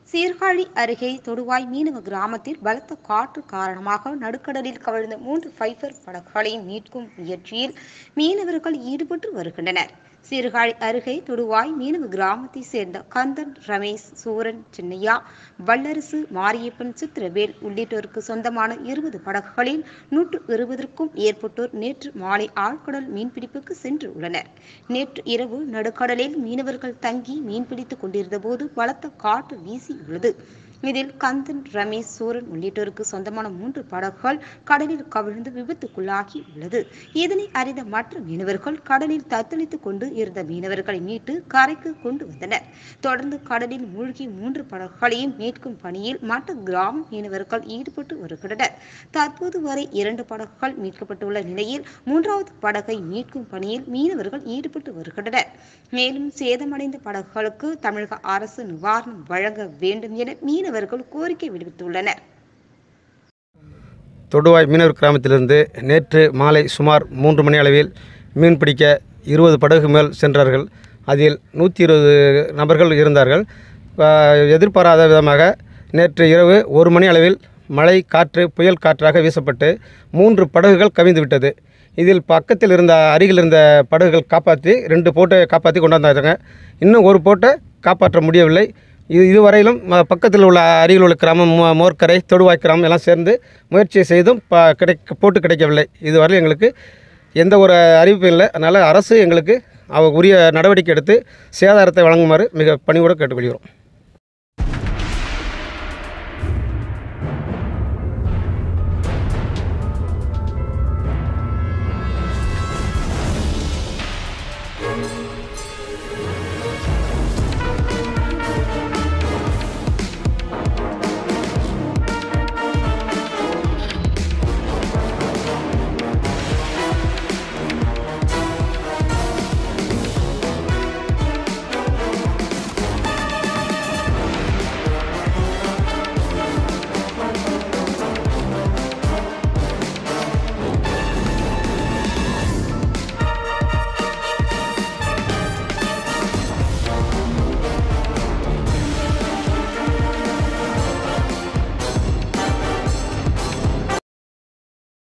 சீர்காழி அருகே தொடுவாய் மீனவ கிராமத்தில் பலத்த காற்று காரணமாக நடுக்கடலில் கவிழ்ந்த மூன்று ஃபைபர் படகுகளை மீட்கும் முயற்சியில் மீனவர்கள் ஈடுபட்டு வருகின்றனர் சீர்காழி அருகே தொடுவாய் மீனவ கிராமத்தை சேர்ந்த கந்தன் ரமேஷ் சூரன் சின்னையா வல்லரசு மாரியப்பன் சித்திரவேல் உள்ளிட்டோருக்கு சொந்தமான இருபது படகுகளில் நூற்று இருபதற்கும் மேற்பட்டோர் நேற்று மாலை ஆழ்கடல் மீன்பிடிப்புக்கு சென்று உள்ளனர் நேற்று இரவு நடுக்கடலில் மீனவர்கள் தங்கி மீன்பிடித்துக் கொண்டிருந்த போது பலத்த காற்று வீசியுள்ளது இதில் கந்தன் ரமேஷ் சூரன் உள்ளிட்டோருக்கு சொந்தமான மூன்று படகுகள் கடலில் கவிழ்ந்து விபத்துக்குள்ளாகி உள்ளது இதனை அறிந்த மற்ற மீனவர்கள் கடலில் தத்தளித்துக் கொண்டு இருந்த மீனவர்களை மீட்டு கரைக்கு கொண்டு வந்தனர் தொடர்ந்து கடலில் மூழ்கி மூன்று படகுகளையும் மீட்கும் பணியில் மற்ற கிராம மீனவர்கள் ஈடுபட்டு வருகின்றனர் தற்போது வரை இரண்டு படகுகள் மீட்கப்பட்டுள்ள நிலையில் மூன்றாவது படகை மீட்கும் பணியில் மீனவர்கள் ஈடுபட்டு வருகின்றனர் மேலும் சேதமடைந்த படகுகளுக்கு தமிழக அரசு நிவாரணம் வழங்க வேண்டும் என மீனவர்கள் கோரிக்கை விடுத்துள்ளனர் தொடுவாய் மீனவர் கிராமத்திலிருந்து நேற்று மாலை சுமார் மூன்று மணி அளவில் மீன் பிடிக்க இருபது படகு மேல் சென்றார்கள் அதில் நூற்றி இருபது நபர்கள் இருந்தார்கள் ஆஹ் எதிர்பாராத விதமாக நேற்று இரவு ஒரு மணி அளவில் மழை காற்று புயல் காற்றாக வீசப்பட்டு மூன்று படகுகள் கவிழ்ந்து விட்டது இதில் பக்கத்தில் இருந்த அருகில் இருந்த படகுகள் காப்பாற்றி ரெண்டு போட்டை காப்பாற்றி கொண்டாந்தாங்க இன்னும் ஒரு போட்டை காப்பாற்ற முடியவில்லை இது இதுவரையிலும் ம- பக்கத்தில் உள்ள அருகில் உள்ள கிராமம் மோ- மோர்க்கரை தொடுவாய் கிராமம் எல்லாம் சேர்ந்து முயற்சி செய்தும் ப கிடைக்க போட்டு கிடைக்கவில்லை இதுவரை எங்களுக்கு எந்த ஒரு அறிவிப்பும் இல்லை அதனால் அரசு எங்களுக்கு அவ உரிய நடவடிக்கை எடுத்து சேதாரத்தை வழங்குமாறு மிக பணிவோடு கேட்டுக்கொள்கிறோம்